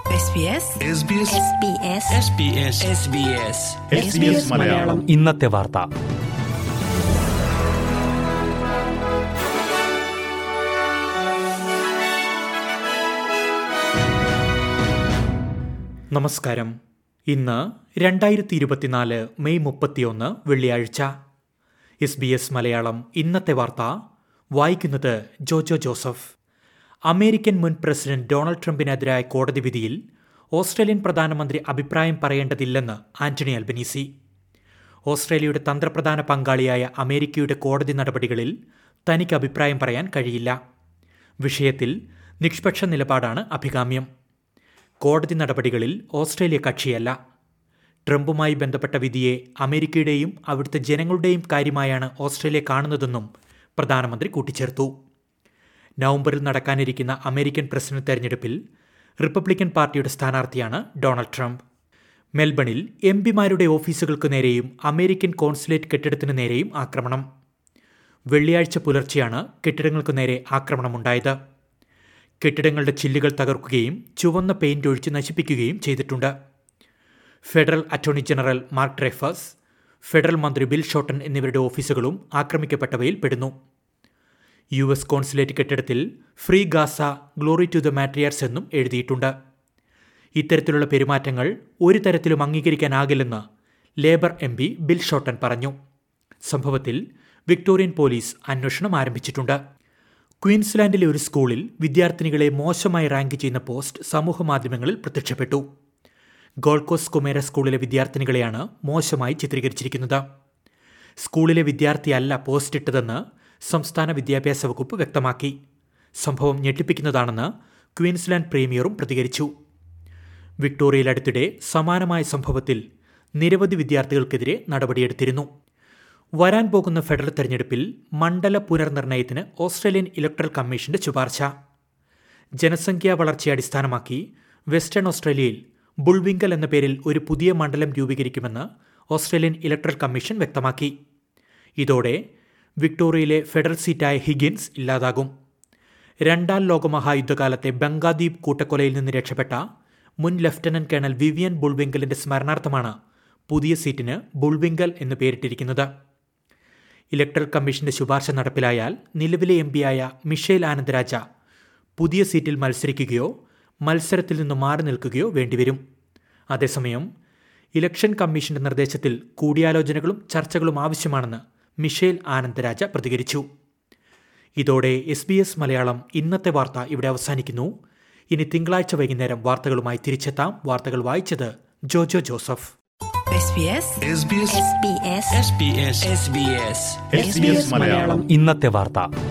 SBS Malayalam ഇന്നത്തെ വാർത്ത നമസ്കാരം ഇന്ന് രണ്ടായിരത്തി ഇരുപത്തിനാല് മെയ് മുപ്പത്തിയൊന്ന് വെള്ളിയാഴ്ച എസ് ബി എസ് മലയാളം ഇന്നത്തെ വാർത്ത വായിക്കുന്നത് ജോജോ ജോസഫ് അമേരിക്കൻ മുൻ പ്രസിഡന്റ് ഡൊണാൾഡ് ട്രംപിനെതിരായ കോടതി വിധിയിൽ ഓസ്ട്രേലിയൻ പ്രധാനമന്ത്രി അഭിപ്രായം പറയേണ്ടതില്ലെന്ന് ആന്റണി അൽബനീസി ഓസ്ട്രേലിയയുടെ തന്ത്രപ്രധാന പങ്കാളിയായ അമേരിക്കയുടെ കോടതി നടപടികളിൽ തനിക്ക് അഭിപ്രായം പറയാൻ കഴിയില്ല വിഷയത്തിൽ നിഷ്പക്ഷ നിലപാടാണ് അഭികാമ്യം കോടതി നടപടികളിൽ ഓസ്ട്രേലിയ കക്ഷിയല്ല ട്രംപുമായി ബന്ധപ്പെട്ട വിധിയെ അമേരിക്കയുടെയും അവിടുത്തെ ജനങ്ങളുടെയും കാര്യമായാണ് ഓസ്ട്രേലിയ കാണുന്നതെന്നും പ്രധാനമന്ത്രി കൂട്ടിച്ചേർത്തു നവംബറിൽ നടക്കാനിരിക്കുന്ന അമേരിക്കൻ പ്രസിഡന്റ് തെരഞ്ഞെടുപ്പിൽ റിപ്പബ്ലിക്കൻ പാർട്ടിയുടെ സ്ഥാനാർത്ഥിയാണ് ഡൊണാൾഡ് ട്രംപ് മെൽബണിൽ എം പിമാരുടെ ഓഫീസുകൾക്ക് നേരെയും അമേരിക്കൻ കോൺസുലേറ്റ് കെട്ടിടത്തിന് നേരെയും ആക്രമണം വെള്ളിയാഴ്ച പുലർച്ചെയാണ് കെട്ടിടങ്ങൾക്ക് നേരെ ആക്രമണമുണ്ടായത് കെട്ടിടങ്ങളുടെ ചില്ലുകൾ തകർക്കുകയും ചുവന്ന പെയിന്റ് ഒഴിച്ച് നശിപ്പിക്കുകയും ചെയ്തിട്ടുണ്ട് federal attorney general Mark Dreyfus federal മന്ത്രി ബിൽ ഷോട്ടൺ എന്നിവരുടെ ഓഫീസുകളും ആക്രമിക്കപ്പെട്ടവയിൽ പെടുന്നു യു എസ് കോൺസുലേറ്റ് കെട്ടിടത്തിൽ free Gaza glory to the martyrs എന്നും എഴുതിയിട്ടുണ്ട് ഇത്തരത്തിലുള്ള പെരുമാറ്റങ്ങൾ ഒരു തരത്തിലും അംഗീകരിക്കാനാകില്ലെന്ന് Labour M P Bill Shorten പറഞ്ഞു സംഭവത്തിൽ വിക്ടോറിയൻ പോലീസ് അന്വേഷണം ആരംഭിച്ചിട്ടുണ്ട് ക്വീൻസ്ലാൻഡിലെ ഒരു സ്കൂളിൽ വിദ്യാർത്ഥിനികളെ മോശമായി റാങ്ക് ചെയ്യുന്ന പോസ്റ്റ് സമൂഹമാധ്യമങ്ങളിൽ പ്രത്യക്ഷപ്പെട്ടു ഗോൾക്കോസ് കുമേര സ്കൂളിലെ വിദ്യാർത്ഥിനികളെയാണ് മോശമായി ചിത്രീകരിച്ചിരിക്കുന്നത് സ്കൂളിലെ വിദ്യാർത്ഥിയല്ല പോസ്റ്റ് ഇട്ടതെന്ന് സംസ്ഥാന വിദ്യാഭ്യാസ വകുപ്പ് വ്യക്തമാക്കി സംഭവം ഞെട്ടിപ്പിക്കുന്നതാണെന്ന് ക്വീൻസ്ലാൻഡ് പ്രീമിയറും പ്രതികരിച്ചു വിക്ടോറിയയിൽ അടുത്തിടെ സമാനമായ സംഭവത്തിൽ നിരവധി വിദ്യാർത്ഥികൾക്കെതിരെ നടപടിയെടുത്തിരുന്നു വരാൻ പോകുന്ന ഫെഡറൽ തെരഞ്ഞെടുപ്പിൽ മണ്ഡല പുനർനിർണയത്തിന് ഓസ്ട്രേലിയൻ ഇലക്ട്രൽ കമ്മീഷന്റെ ശുപാർശ ജനസംഖ്യാ വളർച്ചയെ അടിസ്ഥാനമാക്കി വെസ്റ്റേൺ ഓസ്ട്രേലിയയിൽ ബുൾവിങ്കൽ എന്ന പേരിൽ ഒരു പുതിയ മണ്ഡലം രൂപീകരിക്കുമെന്ന് ഓസ്ട്രേലിയൻ ഇലക്ട്രൽ കമ്മീഷൻ വ്യക്തമാക്കി ഇതോടെ വിക്ടോറിയയിലെ ഫെഡറൽ സീറ്റായ ഹിഗിൻസ് ഇല്ലാതാകും രണ്ടാം ലോകമഹായുദ്ധകാലത്തെ ബംഗാദ്വീപ് കൂട്ടക്കൊലയിൽ നിന്ന് രക്ഷപ്പെട്ട മുൻ ലഫ്റ്റനന്റ് കേണൽ വിവിയൻ ബുൾവിങ്കലിന്റെ സ്മരണാർത്ഥമാണ് പുതിയ സീറ്റിന് ബുൾവിങ്കൽ എന്ന് പേരിട്ടിരിക്കുന്നത് ഇലക്ട്രൽ കമ്മീഷന്റെ ശുപാർശ നടപ്പിലായാൽ നിലവിലെ എം പിയായ മിഷേൽ ആനന്ദരാജ പുതിയ സീറ്റിൽ മത്സരിക്കുകയോ മത്സരത്തിൽ നിന്ന് മാറി നിൽക്കുകയോ വേണ്ടിവരും അതേസമയം ഇലക്ഷൻ കമ്മീഷന്റെ നിർദ്ദേശത്തിൽ കൂടിയാലോചനകളും ചർച്ചകളും ആവശ്യമാണെന്ന് മിഷേൽ ആനന്ദരാജ പ്രതികരിച്ചു ഇതോടെ എസ് ബി എസ് മലയാളം ഇന്നത്തെ വാർത്ത ഇവിടെ അവസാനിക്കുന്നു ഇനി തിങ്കളാഴ്ച വൈകുന്നേരം വാർത്തകളുമായി തിരിച്ചെത്താം വാർത്തകൾ വായിച്ചത് ജോജോ ജോസഫ് SBS ഇന്നത്തെ വാർത്ത